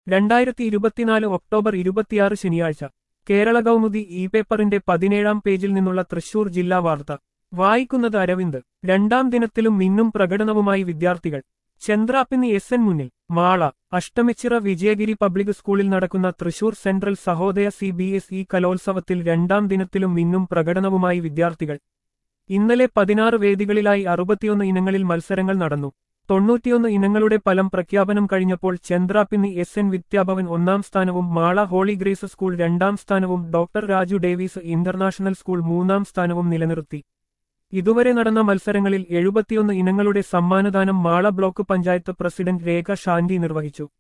രണ്ടായിരത്തി ഇരുപത്തിനാല് ഒക്ടോബർ ഇരുപത്തിയാറ് ശനിയാഴ്ച കേരള കൗമുദി ഇ പേപ്പറിന്റെ പതിനേഴാം പേജിൽ നിന്നുള്ള തൃശൂർ ജില്ലാ വാർത്ത വായിക്കുന്നത് അരവിന്ദ് രണ്ടാം ദിനത്തിലും മിന്നും പ്രകടനവുമായി വിദ്യാർത്ഥികൾ ചന്ദ്രാപ്പിന്നി എസ് എൻ മുന്നിൽ മാള അഷ്ടമിച്ചിറ വിജയഗിരി പബ്ലിക് സ്കൂളിൽ നടക്കുന്ന Thrissur central Sahodaya C B S E കലോത്സവത്തിൽ രണ്ടാം ദിനത്തിലും മിന്നും പ്രകടനവുമായി വിദ്യാർത്ഥികൾ ഇന്നലെ പതിനാറ് വേദികളിലായി അറുപത്തിയൊന്ന് ഇനങ്ങളിൽ മത്സരങ്ങൾ നടന്നു തൊണ്ണൂറ്റിയൊന്ന് ഇനങ്ങളുടെ ഫലം പ്രഖ്യാപനം കഴിഞ്ഞപ്പോൾ ചന്ദ്രാപ്പിന്നി എസ് എൻ വിദ്യാഭവൻ ഒന്നാം സ്ഥാനവും മാള ഹോളി ഗ്രേസ് സ്കൂൾ രണ്ടാം സ്ഥാനവും doctor Raju Davis international school മൂന്നാം സ്ഥാനവും നിലനിർത്തി ഇതുവരെ നടന്ന മത്സരങ്ങളിൽ എഴുപത്തിയൊന്ന് ഇനങ്ങളുടെ സമ്മാനദാനം മാള ബ്ലോക്ക് പഞ്ചായത്ത് പ്രസിഡന്റ് രേഖ ഷാൻഡി നിർവഹിച്ചു